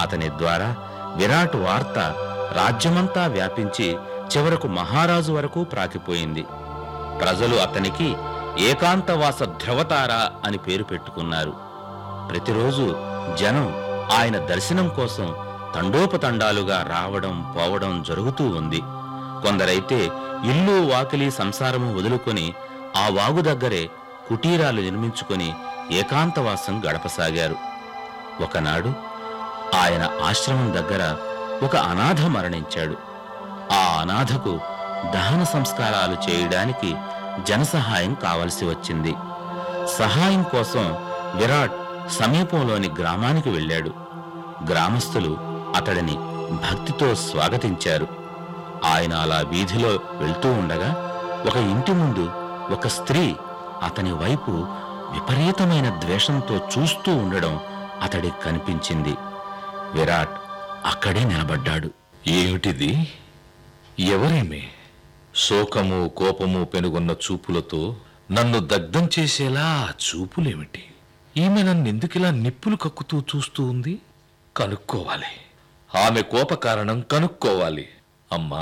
అతని ద్వారా విరాట్ వార్త రాజ్యమంతా వ్యాపించి చివరకు మహారాజు వరకు ప్రాకిపోయింది ప్రజలు అతనికి ఏకాంతవాస ధ్రువతార అని పేరు పెట్టుకున్నారు ప్రతిరోజు జనం ఆయన దర్శనం కోసం తండోపతండాలుగా రావడం పోవడం జరుగుతూ ఉంది కొందరైతే ఇల్లు వాకిలి సంసారము వదులుకొని ఆ వాగు దగ్గరే కుటీరాలు నిర్మించుకొని ఏకాంతవాసం గడపసాగారు ఒకనాడు ఆయన ఆశ్రమం దగ్గర ఒక అనాథ మరణించాడు ఆ అనాథకు దహన సంస్కారాలు చేయడానికి జనసహాయం కావలసి వచ్చింది సహాయం కోసం విరాట్ సమీపంలోని గ్రామానికి వెళ్ళాడు గ్రామస్తులు అతడిని భక్తితో స్వాగతించారు ఆయన అలా వీధిలో వెళ్తూ ఉండగా ఒక ఇంటి ముందు ఒక స్త్రీ అతని వైపు విపరీతమైన ద్వేషంతో చూస్తూ ఉండడం అతడికి కనిపించింది విరాట్ అక్కడే నిలబడ్డాడు ఏమిటిది ఎవరేమి శోకము కోపము పెనుగొన్న చూపులతో నన్ను దగ్ధం చేసేలా ఆ చూపులేమిటి ఈమె నన్నెందుకిలా నిప్పులు కక్కుతూ చూస్తూ ఉంది కనుక్కోవాలి ఆమె కోప కారణం కనుక్కోవాలి అమ్మా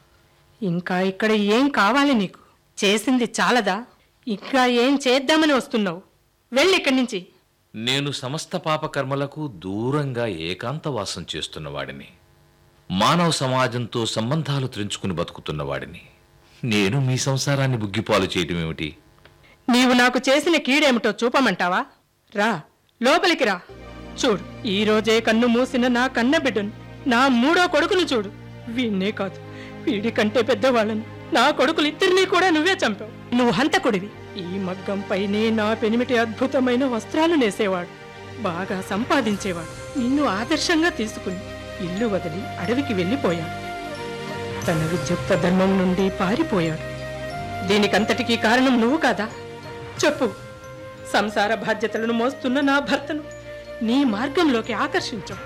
ఇంకా ఇక్కడ ఏం కావాలి నీకు చేసింది చాలదా ఇంకా ఏం చేద్దామని వస్తున్నావు వెళ్ళి ఇక్కడి నుంచి నేను సమస్త పాపకర్మలకు దూరంగా ఏకాంతవాసం చేస్తున్నవాడిని మానవ సమాజంతో సంబంధాలు తెంచుకుని బతుకుతున్నవాడిని నేను మీ సంసారాన్ని బుగ్గిపాలు చేయటం ఏమిటి నీవు నాకు చేసిన కీడేమిటో చూపమంటావా రా లోపలికి రా చూడు ఈ రోజే కన్ను మూసిన నా కన్న బిడ్డను నా మూడో కొడుకును చూడు వీణ్ణే కాదు వీడి కంటే పెద్దవాళ్ళను నా కొడుకులు ఇద్దరినీ కూడా నువ్వే చంపావు నువ్వు హంతకుడివి ఈ మగ్గంపైనే నా పెనిమిటి అద్భుతమైన వస్త్రాలు నేసేవాడు బాగా సంపాదించేవాడు నిన్ను ఆదర్శంగా తీసుకుని ఇల్లు వదిలి అడవికి వెళ్ళిపోయాడు తన విద్యుక్త ధర్మం నుండి పారిపోయాడు దీనికంతటికీ కారణం నువ్వు కాదా చెప్పు సంసార బాధ్యతలను మోస్తున్న నా భర్తను నీ మార్గంలోకి ఆకర్షించవు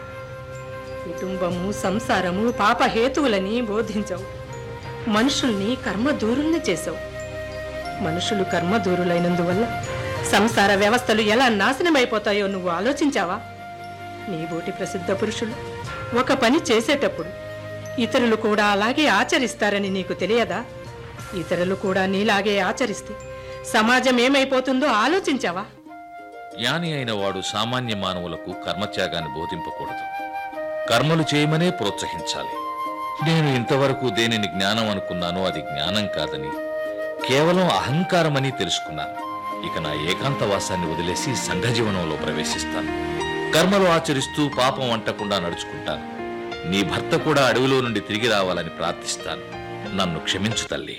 కుటుంబము సంసారము పాప హేతువులని బోధించవు మనుషుల్ని కర్మదూరుల్ని చేసావు మనుషులు కర్మదూరులైనందువల్ల సంసార వ్యవస్థలు ఎలా నాశనమైపోతాయో నువ్వు ఆలోచించావా నీ బోటి ప్రసిద్ధ పురుషులు ఒక పని చేసేటప్పుడు ఇతరులు కూడా అలాగే ఆచరిస్తారని నీకు తెలియదా ఇతరులు కూడా నీలాగే ఆచరిస్తే సమాజం ఏమైపోతుందో ఆలోచించావా జ్ఞాని అయిన వాడు సామాన్య మానవులకు కర్మత్యాగాన్ని బోధింపకూడదు కర్మలు చేయమనే ప్రోత్సహించాలి నేను ఇంతవరకు దేనిని జ్ఞానం అనుకున్నానో అది జ్ఞానం కాదని కేవలం అహంకారమని తెలుసుకున్నాను ఇక నా ఏకాంతవాసాన్ని వదిలేసి సంఘజీవనంలో ప్రవేశిస్తాను కర్మలు ఆచరిస్తూ పాపం అంటకుండా నడుచుకుంటాను నీ భర్త కూడా అడవిలో నుండి తిరిగి రావాలని ప్రార్థిస్తాను నన్ను క్షమించు తల్లి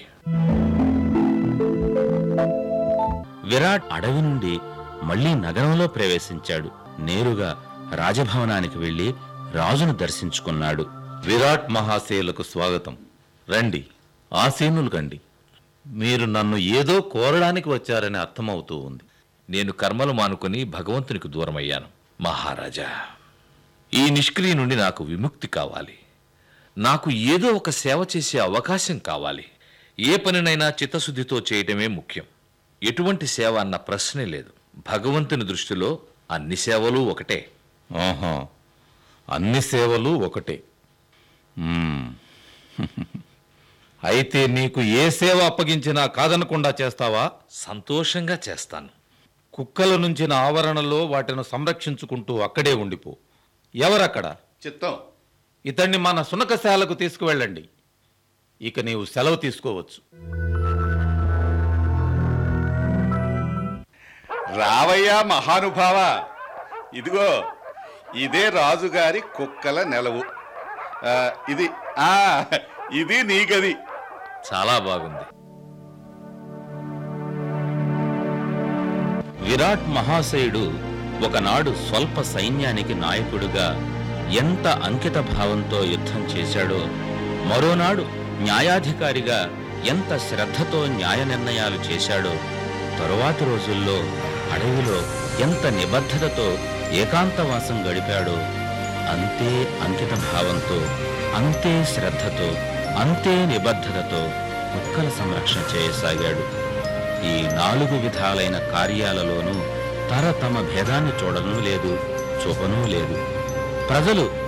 విరాట్ అడవి నుండి మళ్ళీ నగరంలో ప్రవేశించాడు నేరుగా రాజభవనానికి వెళ్లి రాజును దర్శించుకున్నాడు విరాట్ మహాశయులకు స్వాగతం రండి ఆసీనులు కండి మీరు నన్ను ఏదో కోరడానికి వచ్చారని అర్థమవుతూ ఉంది నేను కర్మలు మానుకొని భగవంతునికి దూరమయ్యాను మహారాజా ఈ నిష్క్రియ నుండి నాకు విముక్తి కావాలి నాకు ఏదో ఒక సేవ చేసే అవకాశం కావాలి ఏ పనినైనా చిత్తశుద్ధితో చేయటమే ముఖ్యం ఎటువంటి సేవ అన్న ప్రశ్నే లేదు భగవంతుని దృష్టిలో అన్ని సేవలు ఒకటే ఆహా అన్ని సేవలు ఒకటే మ్మ్. అయితే నీకు ఏ సేవ అప్పగించినా కాదనకుండా చేస్తావా సంతోషంగా చేస్తాను కుక్కల నుంచిన ఆవరణలో వాటిని సంరక్షించుకుంటూ అక్కడే ఉండిపో ఎవరక్కడ చిత్తం ఇతన్ని మన సునకశాలకు తీసుకువెళ్ళండి ఇక నీవు సెలవు తీసుకోవచ్చు రావయ్యా మహానుభావ ఇదిగో ఇదే రాజుగారి కుక్కల నెలవు ఆ, ఇది ఆ ఇది నీ గది చాలా బాగుంది విరాట్ మహాశయుడు ఒకనాడు స్వల్ప సైన్యానికి నాయకుడుగా ఎంత అంకిత భావంతో యుద్ధం చేశాడో మరోనాడు న్యాయాధికారిగా ఎంత శ్రద్ధతో న్యాయ నిర్ణయాలు చేశాడో తరువాతి రోజుల్లో అడవిలో ఎంత నిబద్ధతతో ఏకాంతవాసం గడిపాడో అంతే అంకిత భావంతో అంతే శ్రద్ధతో అంతే నిబద్ధతతో కుక్కల సంరక్షణ చేయసాగాడు ఈ నాలుగు విధాలైన కార్యాలలోనూ తర తమ భేదాన్ని చూడనూ లేదు చూపనూ లేదు ప్రజలు